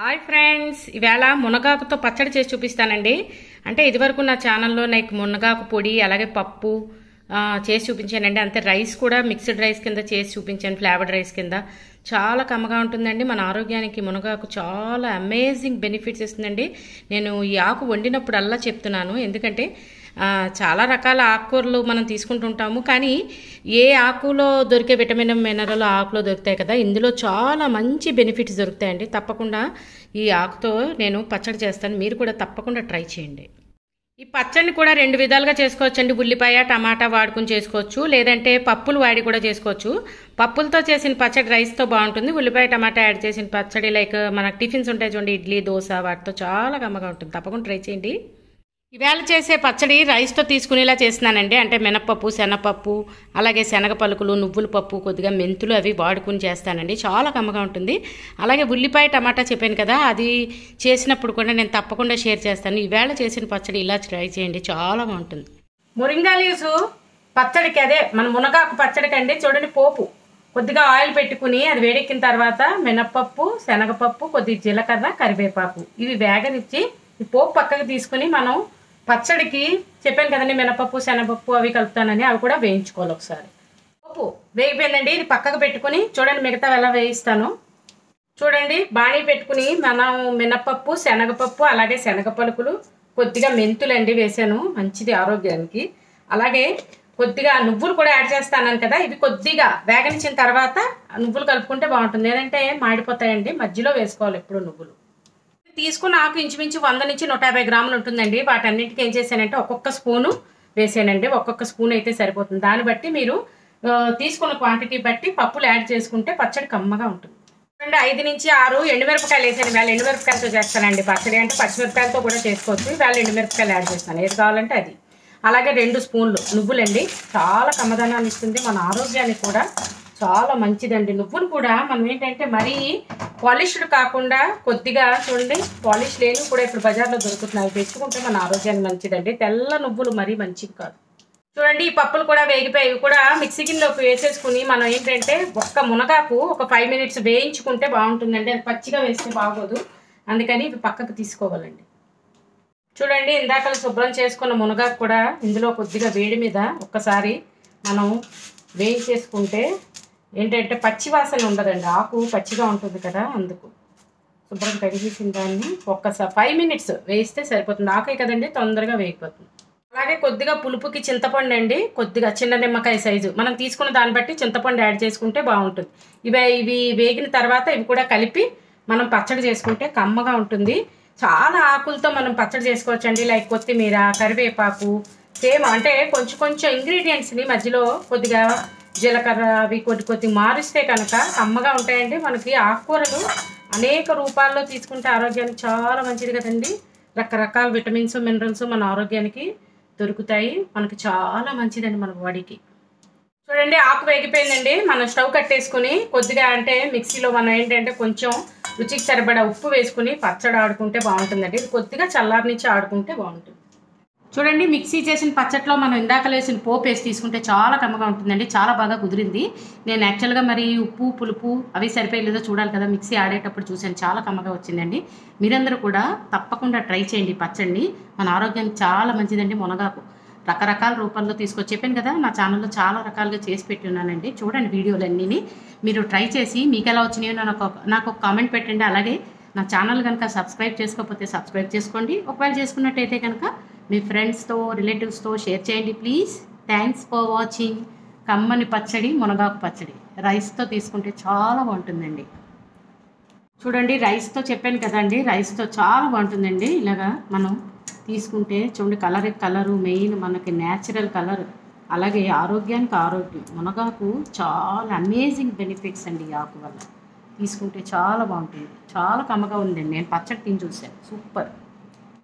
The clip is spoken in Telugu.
హాయ్ ఫ్రెండ్స్ ఈవేళ మునగాకుతో పచ్చడి చేసి చూపిస్తానండి అంటే ఇదివరకు నా ఛానల్లో నాకు మునగాకు పొడి అలాగే పప్పు ఆ, చేసి చూపించానండి అంతే రైస్ కూడా మిక్స్డ్ రైస్ కింద చేసి చూపించాను ఫ్లేవర్డ్ రైస్ కింద చాలా కమ్మగా ఉంటుందండి మన ఆరోగ్యానికి మునగాకు చాలా అమేజింగ్ బెనిఫిట్స్ ఇస్తుందండి నేను ఈ ఆకు వండినప్పుడల్లా చెప్తున్నాను ఎందుకంటే ఆ, చాలా రకాల ఆకుకూరలు మనం తీసుకుంటుంటాము కానీ ఏ ఆకులో దొరికే విటమిన్ మినరల్ ఆకులో దొరుకుతాయి కదా ఇందులో చాలా మంచి బెనిఫిట్స్ దొరుకుతాయండి తప్పకుండా ఈ ఆకుతో నేను పచ్చడి చేస్తాను మీరు కూడా తప్పకుండా ట్రై చేయండి ఈ పచ్చడిని కూడా రెండు విధాలుగా చేసుకోవచ్చండి ఉల్లిపాయ టమాటా వాడుకుని చేసుకోవచ్చు లేదంటే పప్పులు వాడి కూడా చేసుకోవచ్చు పప్పులతో చేసిన పచ్చడి రైస్తో బాగుంటుంది ఉల్లిపాయ టమాటా యాడ్ చేసిన పచ్చడి లైక్ మనకు టిఫిన్స్ ఉంటాయి చూడండి ఇడ్లీ దోశ వాటితో చాలా కమ్మగా ఉంటుంది తప్పకుండా ట్రై చేయండి ఇవాళ చేసే పచ్చడి రైస్తో తీసుకునేలా చేస్తున్నానండి అంటే మినపప్పు శనగపప్పు అలాగే శనగ పలుకులు నువ్వుల పప్పు కొద్దిగా మెంతులు అవి వాడుకుని చేస్తానండి చాలా కమ్మగా ఉంటుంది అలాగే ఉల్లిపాయ టమాటా చెప్పాను కదా అది చేసినప్పుడు కూడా నేను తప్పకుండా షేర్ చేస్తాను ఈవేళ చేసిన పచ్చడి ఇలా ట్రై చేయండి చాలా బాగుంటుంది మురింగా లీవ్స్ పచ్చడికి అదే మన మునగాకు పచ్చడికి అండి చూడండి పోపు కొద్దిగా ఆయిల్ పెట్టుకుని అది వేడెక్కిన తర్వాత మినప్పప్పు శనగపప్పు కొద్దిగా జీలకర్ర కరివేపాకు ఇవి వేగనిచ్చి ఈ పోపు పక్కకి తీసుకుని మనం పచ్చడికి చెప్పాను కదండి మినపప్పు శనగపప్పు అవి కలుపుతానని అవి కూడా వేయించుకోవాలి ఒకసారి పోపు వేగిపోయిందండి ఇది పక్కకు పెట్టుకుని చూడండి మిగతా ఎలా వేయిస్తాను చూడండి బాణీ పెట్టుకుని మనం మినపప్పు శనగపప్పు అలాగే శనగ పలుకులు కొద్దిగా మెంతులండి వేసాను మంచిది ఆరోగ్యానికి అలాగే కొద్దిగా నువ్వులు కూడా యాడ్ చేస్తాను కదా ఇవి కొద్దిగా వేగనిచ్చిన తర్వాత నువ్వులు కలుపుకుంటే బాగుంటుంది ఏంటంటే మాడిపోతాయండి మధ్యలో వేసుకోవాలి ఎప్పుడు నువ్వులు తీసుకున్న ఆకు ఇంచుమించు వంద నుంచి నూట యాభై గ్రాములు ఉంటుందండి వాటన్నింటికి ఏం చేశానంటే ఒక్కొక్క స్పూను వేసానండి ఒక్కొక్క స్పూన్ అయితే సరిపోతుంది దాన్ని బట్టి మీరు ఆ, తీసుకున్న క్వాంటిటీ బట్టి పప్పులు యాడ్ చేసుకుంటే పచ్చడి కమ్మగా ఉంటుంది చూడండి ఐదు నుంచి ఆరు ఎండుమిరపకాయలు వేసాను వేళ ఎండుమిరపకాయలతో చేస్తానండి పచ్చడి అంటే పచ్చిమిరపకాయలతో కూడా చేసుకోవచ్చు వేళ ఎండుమిరపకాయలు యాడ్ చేస్తాను ఏది కావాలంటే అది అలాగే రెండు స్పూన్లు నువ్వులండి చాలా కమ్మదనాన్ని ఇస్తుంది మన ఆరోగ్యానికి కూడా చాలా మంచిదండి నువ్వులు కూడా మనం ఏంటంటే మరీ పాలిష్డ్ కాకుండా కొద్దిగా చూడండి పాలిష్ లేని కూడా ఇప్పుడు బజార్లో దొరుకుతున్నాయి అవి తెచ్చుకుంటే మన ఆరోగ్యానికి మంచిదండి తెల్ల నువ్వులు మరీ మంచివి కాదు చూడండి ఈ పప్పులు కూడా వేగిపోయి ఇవి కూడా మిక్సీ గిన్నెలోకి వేసేసుకుని మనం ఏంటంటే ఒక్క మునగాకు ఒక ఫైవ్ మినిట్స్ వేయించుకుంటే బాగుంటుందండి అది పచ్చిగా వేస్తే బాగోదు అందుకని ఇవి పక్కకు తీసుకోవాలండి చూడండి ఇందాక శుభ్రం చేసుకున్న మునగాకు కూడా ఇందులో కొద్దిగా వేడి మీద ఒక్కసారి మనం వేయించేసుకుంటే ఏంటంటే పచ్చి వాసన ఉండదండి ఆకు పచ్చిగా ఉంటుంది కదా అందుకు శుభ్రం కడిగేసిన దాన్ని ఒక్కసారి ఫైవ్ మినిట్స్ వేయిస్తే సరిపోతుంది ఆకే కదండి తొందరగా వేగిపోతుంది అలాగే కొద్దిగా పులుపుకి చింతపండు అండి కొద్దిగా చిన్న నిమ్మకాయ సైజు మనం తీసుకున్న దాన్ని బట్టి చింతపండు యాడ్ చేసుకుంటే బాగుంటుంది ఇవి ఇవి వేగిన తర్వాత ఇవి కూడా కలిపి మనం పచ్చడి చేసుకుంటే కమ్మగా ఉంటుంది చాలా ఆకులతో మనం పచ్చడి చేసుకోవచ్చు అండి లైక్ కొత్తిమీర కరివేపాకు సేమ్ అంటే కొంచెం కొంచెం ఇంగ్రీడియంట్స్ని మధ్యలో కొద్దిగా జీలకర్ర అవి కొద్ది కొద్ది మారిస్తే కనుక కమ్మగా ఉంటాయండి మనకి ఆకుకూరలు అనేక రూపాల్లో తీసుకుంటే ఆరోగ్యానికి చాలా మంచిది కదండి రకరకాల విటమిన్స్ మినరల్స్ మన ఆరోగ్యానికి దొరుకుతాయి మనకి చాలా మంచిదండి మన బాడీకి చూడండి ఆకు వేగిపోయిందండి మనం స్టవ్ కట్టేసుకుని కొద్దిగా అంటే మిక్సీలో మనం ఏంటంటే కొంచెం రుచికి సరిపడా ఉప్పు వేసుకుని పచ్చడి ఆడుకుంటే బాగుంటుందండి ఇది కొద్దిగా చల్లారి నుంచి ఆడుకుంటే బాగుంటుంది చూడండి మిక్సీ చేసిన పచ్చట్లో మనం ఇందాక వేసిన పోపు వేసి తీసుకుంటే చాలా కమ్మగా ఉంటుందండి చాలా బాగా కుదిరింది నేను యాక్చువల్గా మరి ఉప్పు పులుపు అవి సరిపోయలేదో చూడాలి కదా మిక్సీ ఆడేటప్పుడు చూశాను చాలా కమ్మగా వచ్చిందండి మీరందరూ కూడా తప్పకుండా ట్రై చేయండి ఈ పచ్చడిని మన ఆరోగ్యానికి చాలా మంచిదండి మునగాకు రకరకాల రూపాల్లో తీసుకొచ్చి చెప్పాను కదా నా ఛానల్లో చాలా రకాలుగా చేసి పెట్టి ఉన్నానండి చూడండి వీడియోలన్నీ మీరు ట్రై చేసి మీకు ఎలా వచ్చినాయో నాకు ఒక- నాకు ఒక కామెంట్ పెట్టండి అలాగే నా ఛానల్ కనుక సబ్స్క్రైబ్ చేసుకోకపోతే సబ్స్క్రైబ్ చేసుకోండి ఒకవేళ చేసుకున్నట్టయితే కనుక మీ ఫ్రెండ్స్తో రిలేటివ్స్తో షేర్ చేయండి ప్లీజ్ థ్యాంక్స్ ఫర్ వాచింగ్ కమ్మని పచ్చడి మునగాకు పచ్చడి రైస్తో తీసుకుంటే చాలా బాగుంటుందండి చూడండి రైస్తో చెప్పాను కదండి రైస్తో చాలా బాగుంటుందండి ఇలాగా మనం తీసుకుంటే చూడండి కలర్ కలరు మెయిన్ మనకి న్యాచురల్ కలర్ అలాగే ఆరోగ్యానికి ఆరోగ్యం మునగాకు చాలా అమేజింగ్ బెనిఫిట్స్ అండి ఈ ఆకు వల్ల తీసుకుంటే చాలా బాగుంటుంది చాలా కమ్మగా ఉందండి నేను పచ్చడి తిని చూశాను సూపర్